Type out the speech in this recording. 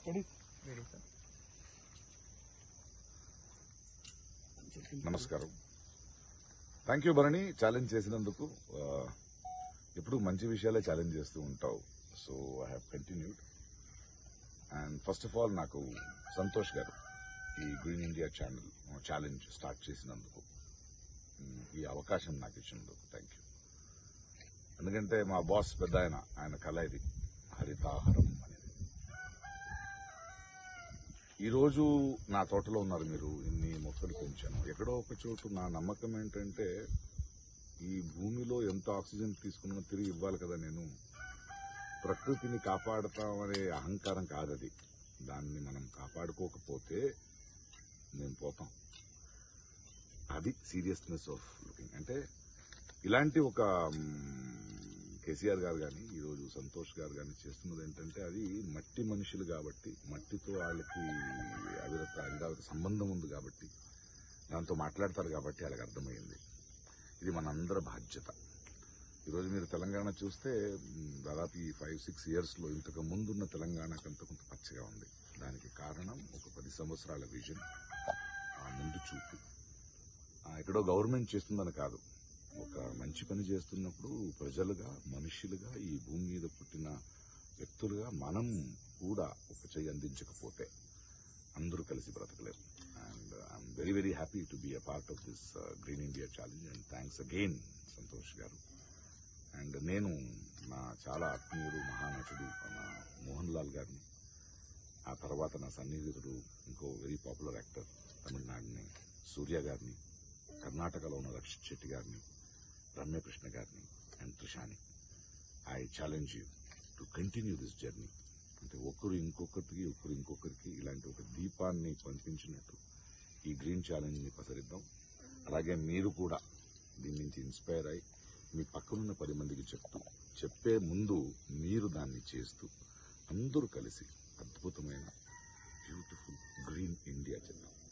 నమస్కారం thank you Bharani challenge చేసినందుకు ఆ, ఎప్పుడు మంచి విషయాలే ఛాలెంజ్ చేస్తూ ఉంటావు so I have continued and first of all నాకు సంతోష్ గారు ఈ green India channel challenge start చేసినందుకు ఉమ్, ఈ అవకాశం నాకు ఇచ్చినందుకు థ్యాంక్ యూ ఎందుకంటే మా బాస్ పెద్ద ఆయన ఆయన కళ ఇది హరితాహారం అనేది ఈ రోజు నా తోటలో ఉన్నారు మీరు ఇన్ని మొక్కలు పెంచాను ఎక్కడో ఒక చోటు నా నమ్మకం ఏంటంటే ఈ భూమిలో ఎంత ఆక్సిజన్ తీసుకున్నా తిరిగి ఇవ్వాలి కదా నేను ప్రకృతిని కాపాడతామనే అహంకారం కాదది దాన్ని మనం కాపాడుకోకపోతే మేము పోతాం అది సీరియస్నెస్ ఆఫ్ లుకింగ్ అంటే ఇలాంటి ఒక మ్, కేసీఆర్ గారు కానీ ఈరోజు సంతోష్ గారు కానీ చేస్తున్నది ఏంటంటే అది మట్టి మనుషులు కాబట్టి మట్టితో వాళ్ళకి అవిరత అవిరత సంబంధం ఉంది కాబట్టి దాంతో మాట్లాడతారు కాబట్టి వాళ్ళకి అర్థమైంది ఇది మనందరి బాధ్యత ఈరోజు మీరు తెలంగాణ చూస్తే మ్, దాదాపు ఈ ఫైవ్ సిక్స్ ఇయర్స్ లో ఇంతకు ముందున్న తెలంగాణకు అంత కొంత పచ్చగా ఉంది దానికి కారణం ఒక పది సంవత్సరాల విజన్ ఆ ముందు చూపు ఆ, ఎక్కడో గవర్నమెంట్ చేస్తుందని కాదు ఒక మంచి పని చేస్తున్నప్పుడు ప్రజలుగా మనుషులుగా ఈ భూమి మీద పుట్టిన వ్యక్తులుగా మనం కూడా ఒక చెయ్యి అందించకపోతే అందరూ కలిసి బ్రతకలేరు and I'm very very happy to be a part of this green India challenge and thanks again Santosh garu and నేను నా చాలా ఆత్మీయుడు మహానటుడు మన మోహన్ లాల్ గారిని ఆ తర్వాత నా సన్నిహితుడు ఇంకో వెరీ పాపులర్ యాక్టర్ తమిళనాడుని సూర్య గారిని కర్ణాటకలో ఉన్న రక్షిత్ శెట్టి గారిని రమ్యకృష్ణ గారిని అండ్ త్రిషాని I challenge you to continue this journey అంటే ఒకరు ఇంకొకరికి ఒకరు ఇంకొకరికి ఇలాంటి ఒక దీపాన్ని పంపించినట్టు ఈ గ్రీన్ ఛాలెంజ్ ని పసరిద్దాం అలాగే మీరు కూడా దీని నుంచి ఇన్స్పైర్ అయి మీ పక్కనున్న పది మందికి చెప్తూ చెప్పే ముందు మీరు దాన్ని చేస్తూ అందరూ కలిసి అద్భుతమైన బ్యూటిఫుల్ గ్రీన్ ఇండియా చేద్దాం